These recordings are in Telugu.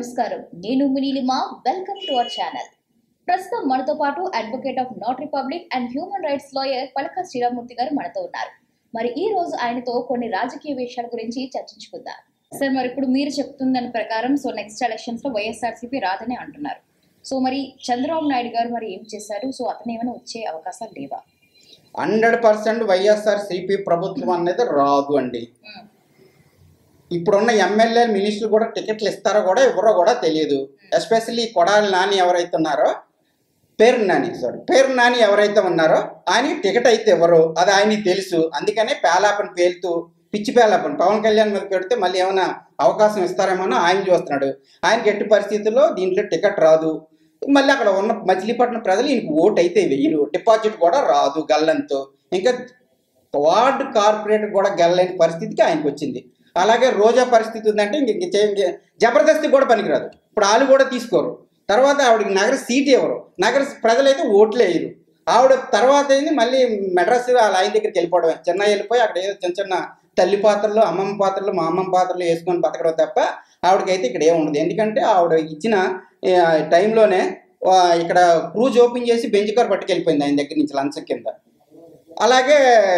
నమస్కారం నేను Munilima welcome to our channel ప్రస్తుతం మనతో పాటు అడ్వకేట్ ఆఫ్ నాట్ republic and human rights lawyer Palaka Sriramamurthy గారు మనతో ఉన్నారు మరి ఈ రోజు ఆయనతో కొన్ని రాజకీయ విషయాల గురించి చర్చించుకుందాం సార్ మరి ఇప్పుడు మీరు చెప్తున్న దాని ప్రకారం సో నెక్స్ట్ ఎలక్షన్స్ లో వైఎస్ఆర్సీపీ రాదని అంటున్నారు సో మరి చంద్రబాబు నాయుడు గారు మరి ఏం చేశారు సో అతను ఏమైనా వచ్చే అవకాశాలు లేవా హండ్రెడ్ పర్సెంట్ వైఎస్ఆర్ సిపి ప్రభుత్వం అనేది రాదు అండి ఉమ్, ఇప్పుడున్న ఎమ్మెల్యే మినిస్టర్లు కూడా టికెట్లు ఇస్తారో కూడా ఇవ్వరో కూడా తెలియదు ఎస్పెషల్లీ కొడాలి నాని ఎవరైతే ఉన్నారో పేరు నాని సారీ పేరు నాని ఎవరైతే ఉన్నారో ఆయన టికెట్ అయితే ఇవ్వరు అది ఆయనకి తెలుసు అందుకనే పేలాపని పేలుతూ పిచ్చి పేలాపని పవన్ కళ్యాణ్ మీద పెడితే మళ్ళీ ఏమైనా అవకాశం ఇస్తారేమో అని ఆయన చూస్తున్నాడు ఆయనకి ఎట్టి పరిస్థితుల్లో దీంట్లో టికెట్ రాదు మళ్ళీ అక్కడ ఉన్న మచిలీపట్నం ప్రజలు ఈయనకి ఓటు అయితే వెయ్యరు డిపాజిట్ కూడా రాదు గల్లంతో ఇంకా వార్డు కార్పొరేటర్ కూడా గెలలేని పరిస్థితికి ఆయనకు వచ్చింది అలాగే రోజా పరిస్థితి ఉందంటే ఇంక ఇంక చే- ఇంక జబర్దస్తి కూడా పనికిరాదు ఇప్పుడు వాళ్ళు కూడా తీసుకోరు తర్వాత ఆవిడకి నగర సీట్ ఇవ్వరు నగర ప్రజలైతే ఓట్లు వేయరు ఆవిడ తర్వాత ఏంది మళ్ళీ మెడ్రాస్ వాళ్ళ ఆయన దగ్గరికి వెళ్ళిపోవడమే చెన్నై వెళ్ళిపోయి అక్కడ ఏదో చిన్న చిన్న తల్లి పాత్రలు అమ్మమ్మ పాత్రలు మా అమ్మమ్మ పాత్రలు వేసుకొని బతకడం తప్ప ఆవిడకైతే ఇక్కడ ఏముండదు ఎందుకంటే ఆవిడ ఇచ్చిన ఆ, టైంలోనే ఆ, ఇక్కడ క్రూజ్ ఓపెన్ చేసి బెంచ్ కార్ పట్టుకెళ్ళిపోయింది ఆయన దగ్గర నుంచి లంచం కింద అలాగే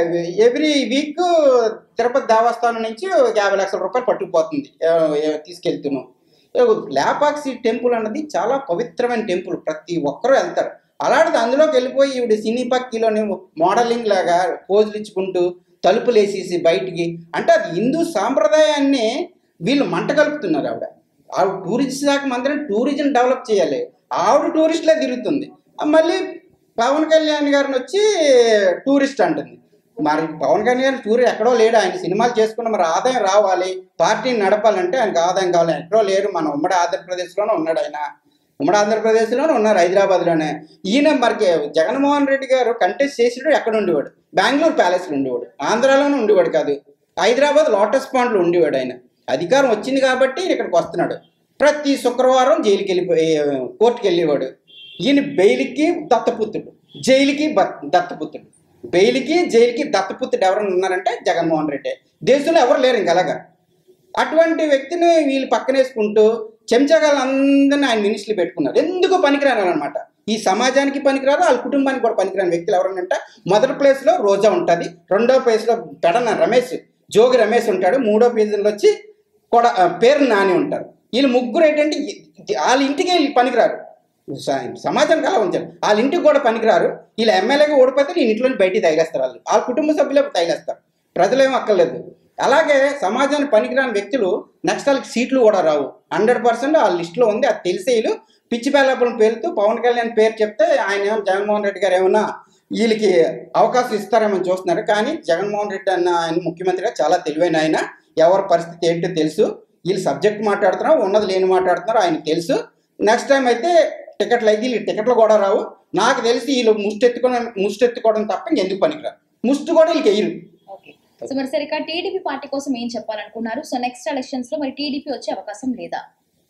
ఎవ్రీ వీక్ తిరుపతి దేవస్థానం నుంచి ఒక యాభై లక్షల రూపాయలు పట్టుకుపోతుంది ఏ- ఏ- తీసుకెళ్తున్నాం ఏ లేపాక్షి టెంపుల్ అన్నది చాలా పవిత్రమైన టెంపుల్ ప్రతి ఒక్కరూ వెళ్తారు అలాంటిది అందులోకి వెళ్ళిపోయి ఈవిడ సినీ పక్కీలోని మోడలింగ్ లాగా పోజులు ఇచ్చుకుంటూ తలుపులు వేసేసి బయటికి అంటే అది హిందూ సాంప్రదాయాన్ని వీళ్ళు మంట కలుపుతున్నారు ఆవిడ ఆవిడ టూరిస్ట్ శాఖ మంత్రి టూరిజం డెవలప్ చేయాలి ఆవిడ టూరిస్ట్లే తిరుగుతుంది మళ్ళీ పవన్ కళ్యాణ్ గారిని వచ్చి టూరిస్ట్ అంటుంది మరి పవన్ కళ్యాణ్ టూర్ ఎక్కడో లేడు ఆయన సినిమాలు చేసుకున్న మరి ఆదాయం రావాలి పార్టీని నడపాలంటే ఆయనకు ఆదాయం కావాలి ఎక్కడో లేరు మన ఉమ్మడి ఆంధ్రప్రదేశ్లోనే ఉన్నాడు ఆయన ఉమ్మడి ఆంధ్రప్రదేశ్లోనే ఉన్నారు హైదరాబాద్లోనే ఈయన మరికి జగన్మోహన్ రెడ్డి గారు కంటెస్ట్ చేసాడు ఎక్కడ ఉండేవాడు బెంగళూరు ప్యాలెస్లో ఉండేవాడు ఆంధ్రాలోనే ఉండేవాడు కాదు హైదరాబాద్ లోటస్ పాండ్లో ఉండేవాడు ఆయన అధికారం వచ్చింది కాబట్టి ఈయన ఇక్కడికి వస్తున్నాడు ప్రతి శుక్రవారం జైలుకి వెళ్ళిపోయి కోర్టుకి వెళ్ళేవాడు ఈయన బెయిల్కి దత్తపుత్రుడు జైలుకి బ- దత్తపుత్రుడు బెయిల్కి జైలుకి దత్తపుత్రుడు ఎవరైనా ఉన్నారంటే జగన్మోహన్ రెడ్డి దేశంలో ఎవరు లేరు ఇంక అలాగా అటువంటి వ్యక్తిని వీళ్ళు పక్కనేసుకుంటూ చెంచగాళ్ళందరినీ ఆయన మినిస్టర్లు పెట్టుకున్నారు ఎందుకు పనికిరాను అనమాట ఈ సమాజానికి పనికిరారు వాళ్ళ కుటుంబానికి కూడా పనికిరాని వ్యక్తులు ఎవరనంటే మొదటి ప్లేస్లో రోజా ఉంటుంది రెండో ప్లేస్లో పెడన రమేష్ జోగి రమేష్ ఉంటాడు మూడో ప్లేస్లో వచ్చి కొడ ఆ, పేరు నాని ఉంటారు వీళ్ళు ముగ్గురు ఏంటంటే ఈ- వాళ్ళ ఇంటికి వీళ్ళు పనికిరారు స- సమాజానికి అలా ఉంచారు వాళ్ళ ఇంటికి కూడా పనికిరారు వీళ్ళు ఎమ్మెల్యేగా ఓడిపోతే నేను ఇంట్లో నుంచి బయటికి తగిలేస్తారు వాళ్ళు వాళ్ళ కుటుంబ సభ్యులే తగిలేస్తారు ప్రజలేం అక్కర్లేదు అలాగే సమాజానికి పనికిరాని వ్యక్తులు నెక్స్ట్ వాళ్ళకి సీట్లు కూడా రావు హండ్రెడ్ పర్సెంట్ ఆ లిస్టులో ఉంది అది తెలిసే వీళ్ళు పిచ్చి పేలాపులను పేరుతూ పవన్ కళ్యాణ్ పేరు చెప్తే ఆయన ఏమో జగన్మోహన్ రెడ్డి గారు ఏమన్నా వీళ్ళకి అవకాశం ఇస్తారేమో చూస్తున్నారు కానీ జగన్మోహన్ రెడ్డి అన్న ఆయన ముఖ్యమంత్రిగా చాలా తెలివైన ఆయన ఎవరి పరిస్థితి ఏంటో తెలుసు వీళ్ళు సబ్జెక్ట్ మాట్లాడుతున్నారు ఉన్నది లేని మాట్లాడుతున్నారు ఆయనకు తెలుసు నెక్స్ట్ టైం అయితే టికెట్లు అయితే వీళ్ళకి టికెట్లు కూడా రావు నాకు తెలిసి వీళ్ళు ముష్టెత్తుకోవడం ముష్టెత్తుకోవడం తప్ప ఇంకెందుకు పనికిరారు ముష్టి కూడా వీళ్ళకి వేయరు ఓకే సో మరి సరే ఇక్కడ టీడీపీ పార్టీ కోసం ఏం చెప్పాలనుకున్నారు సో నెక్స్ట్ ఎలక్షన్స్ లో మరి టీడీపీ వచ్చే అవకాశం లేదా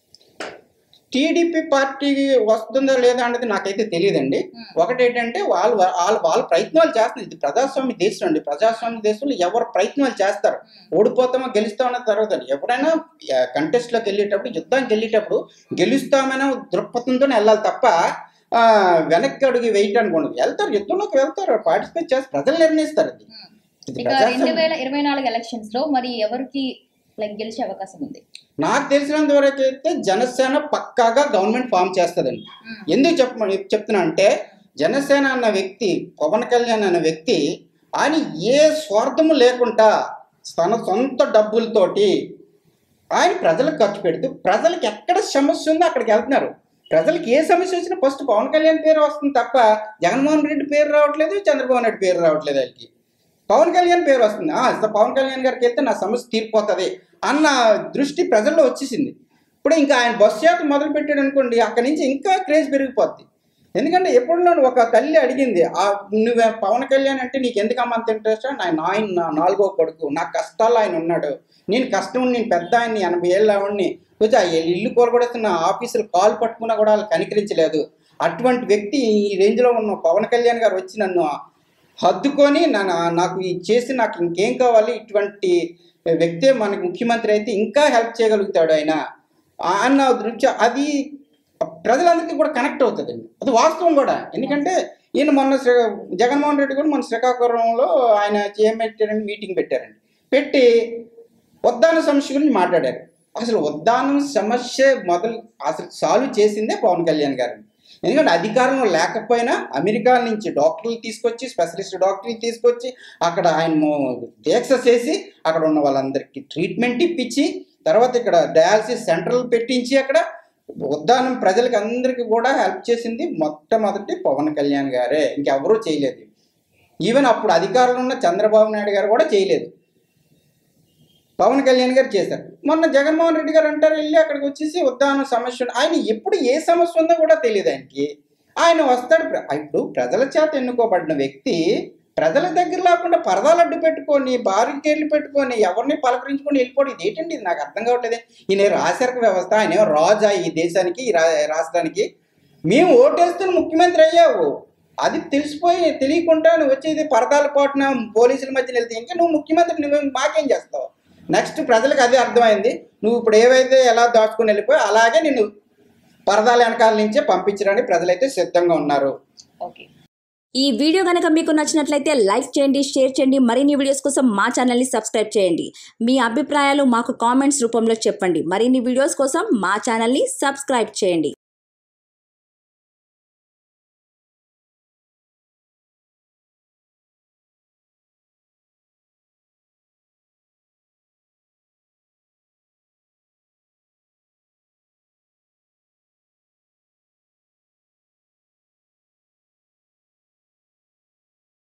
టీడీపీ పార్టీ వస్తుందా లేదా అనేది నాకైతే తెలియదండి Hmm. ఒకటి ఏంటంటే వాళ్ళు వాళ్ళు వాళ్ళ ప్రయత్నాలు చేస్తున్నారు ఇది ప్రజాస్వామ్య దేశం అండి ప్రజాస్వామ్య దేశంలో ఎవరు ప్రయత్నాలు చేస్తారు ఓడిపోతామో గెలుస్తామనే తర్వాత ఎవరైనా కంటెస్ట్లోకి వెళ్ళేటప్పుడు యుద్ధానికి వెళ్ళేటప్పుడు గెలుస్తామనే దృక్పథంతో వెళ్ళాలి తప్ప ఆ, వెనక్కి అడుగు వేయటానికి ఉండదు వెళ్తారు యుద్ధంలోకి వెళ్తారు పార్టిసిపేట్ చేస్తారు ప్రజలు నిర్ణయిస్తారు అది ఉమ్. ఇది ఇక రెండు ప్రజాస్వామ్యం వేల ఇరవై నాలుగు ఎలక్షన్స్ లో మరి ఎవరికి లైక్ గెలిచే అవకాశం ఉంది నాకు తెలిసినంత వరకు అయితే జనసేన పక్కాగా గవర్నమెంట్ ఫామ్ చేస్తుందండి ఉమ్. ఎందుకు చెప్ప చెప్తున్నా అంటే జనసేన అన్న వ్యక్తి పవన్ కళ్యాణ్ అన్న వ్యక్తి ఆయన ఏ స్వార్థము లేకుండా తన సొంత డబ్బులతోటి ఆయన ప్రజలకు ఖర్చు పెడుతూ ప్రజలకు ఎక్కడ సమస్య ఉందో అక్కడికి వెళ్తున్నారు ప్రజలకు ఏ సమస్య వచ్చినా ఫస్ట్ పవన్ కళ్యాణ్ పేరు వస్తుంది తప్ప జగన్మోహన్ రెడ్డి పేరు రావట్లేదు చంద్రబాబు నాయుడు పేరు రావట్లేదు వాళ్ళకి పవన్ కళ్యాణ్ పేరు వస్తుంది ఆ, సో పవన్ కళ్యాణ్ గారికి వెళ్తే నా సమస్య తీరిపోతుంది అన్న దృష్టి ప్రజల్లో వచ్చేసింది ఇప్పుడు ఇంకా ఆయన బస్సు యాత్ర మొదలు పెట్టాడు అనుకోండి అక్కడి నుంచి ఇంకా క్రేజ్ పెరిగిపోద్ది ఎందుకంటే ఎప్పుడులో ఒక తల్లి అడిగింది ఆ నువ్వు పవన్ కళ్యాణ్ అంటే నీకు ఎందుకు అమ్మంత ఇంట్రెస్ట్ ఆయన ఆయన నా నాలుగో కొడుకు నా కష్టాల్లో ఆయన ఉన్నాడు నేను కష్టం నేను పెద్ద ఆయన్ని ఎనభై ఏళ్ళ ఆవిడ్ని కొంచెం ఆ ఇల్లు కోరగొడుతున్న ఆఫీసులు కాలు పట్టుకున్నా కూడా వాళ్ళు కనికరించలేదు అటువంటి వ్యక్తి ఈ రేంజ్లో ఉన్న పవన్ కళ్యాణ్ గారు వచ్చి నన్ను హద్దుకొని నా నా- నాకు ఇది చేసి నాకు ఇంకేం కావాలి ఇటువంటి వ్యక్తే మనకి ముఖ్యమంత్రి అయితే ఇంకా హెల్ప్ చేయగలుగుతాడు ఆయన అన్న దృష్ట్యా అది ప్రజలందరికీ కూడా కనెక్ట్ అవుతుందండి అది వాస్తవం కూడా ఎందుకంటే ఈయన మొన్న శ్రీ జగన్మోహన్ రెడ్డి కూడా మన శ్రీకాకుళంలో ఆయన ఏం పెట్టారండి మీటింగ్ పెట్టారండి పెట్టి ఉద్దాన సమస్య గురించి మాట్లాడారు అసలు ఉద్దానం సమస్య మొదలు అసలు సాల్వ్ చేసిందే పవన్ కళ్యాణ్ గారు ఎందుకంటే అధికారంలో లేకపోయినా అమెరికా నుంచి డాక్టర్లు తీసుకొచ్చి స్పెషలిస్ట్ డాక్టర్లు తీసుకొచ్చి అక్కడ ఆయన మో- దీక్ష చేసి అక్కడ ఉన్న వాళ్ళందరికీ ట్రీట్మెంట్ ఇప్పించి తర్వాత ఇక్కడ డయాలసిస్ సెంటర్లు పెట్టించి అక్కడ ఉద్దానం ప్రజలకు అందరికీ కూడా హెల్ప్ చేసింది మొట్టమొదటి పవన్ కళ్యాణ్ గారే ఇంకెవరూ చేయలేదు ఈవెన్ అప్పుడు అధికారంలో ఉన్న చంద్రబాబు నాయుడు గారు కూడా చేయలేదు పవన్ కళ్యాణ్ గారు చేశారు మొన్న జగన్మోహన్ రెడ్డి గారు అంటారు వెళ్ళి అక్కడికి వచ్చేసి ఉద్దానం సమస్య ఉంది. ఆయన ఎప్పుడు ఏ సమస్య ఉందో కూడా తెలియదు ఆయనకి ఆయన వస్తాడు ప్ర- ఇప్పుడు ప్రజల చేత ఎన్నుకోబడిన వ్యక్తి ప్రజల దగ్గర లేకుండా పరదాలు అడ్డు పెట్టుకొని బారికేడ్లు పెట్టుకొని ఎవరిని పలకరించుకొని వెళ్ళిపోవడం ఇది ఏంటండి ఇది నాకు అర్థం కావట్లేదు ఈయన రాశరిక వ్యవస్థ ఆయన ఏమో రాజా ఈ దేశానికి ఈ రా- రాష్ట్రానికి మేము ఓటేస్తున్న ముఖ్యమంత్రి అయ్యావు అది తెలిసిపోయి తెలియకుండా నువ్వు వచ్చేది పరదాల పాటున పోలీసుల మధ్య వెళ్తే ఇంకా నువ్వు ముఖ్యమంత్రి నువ్వు మాకేం చేస్తావు నెక్స్ట్ ప్రజలకు అదే అర్థమైంది నువ్వు ఇప్పుడు ఏవైతే ఎలా దాచుకుని వెళ్ళిపోయి అలాగే నిన్ను పరదాల వెనకాల నుంచే పంపించడానికి ప్రజలైతే సిద్ధంగా ఉన్నారు ఓకే ఈ వీడియో కనుక మీకు నచ్చినట్లయితే లైక్ చేయండి షేర్ చేయండి మరిన్ని వీడియోస్ కోసం మా ఛానల్ని సబ్స్క్రైబ్ చేయండి మీ అభిప్రాయాలు మాకు కామెంట్స్ రూపంలో చెప్పండి మరిన్ని వీడియోస్ కోసం మా ఛానల్ని సబ్స్క్రైబ్ చేయండి